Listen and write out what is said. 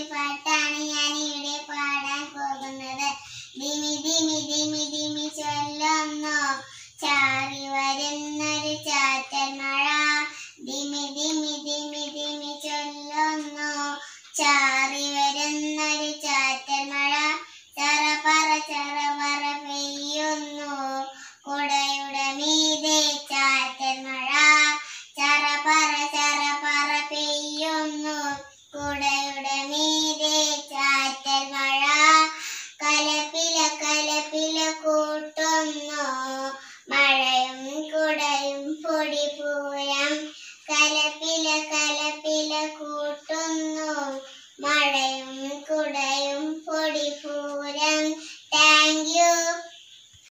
ഒരു പാട്ടാണ് ഞാൻ ഇവിടെ പാടാൻ പോകുന്നത് ദിമി ദിമി ദിമി ദിമി ചൊല്ലുന്നു ചാറി വരുന്നൊരു ചാറ്റൽ മഴ ദിമി ദിമി ദിമി ദിമി ചൊല്ലുന്നു ചാറി വരുന്നൊരു ചാറ്റൽ മഴ ചറപറ ചറപറ പെയ്യുന്നു കുടയുടെ മീതെ ചാറ്റൽ മഴ ചറപറ ചറപറ പെയ്യുന്നു കുടയുടെ മീതെ ചാറ്റൽ മഴ കലപ്പില കലപ്പില കൂട്ടുന്നു മഴയും കുടയും പൊടിപൂരം കലപ്പില കലപ്പില കൂട്ടുന്നു മഴയും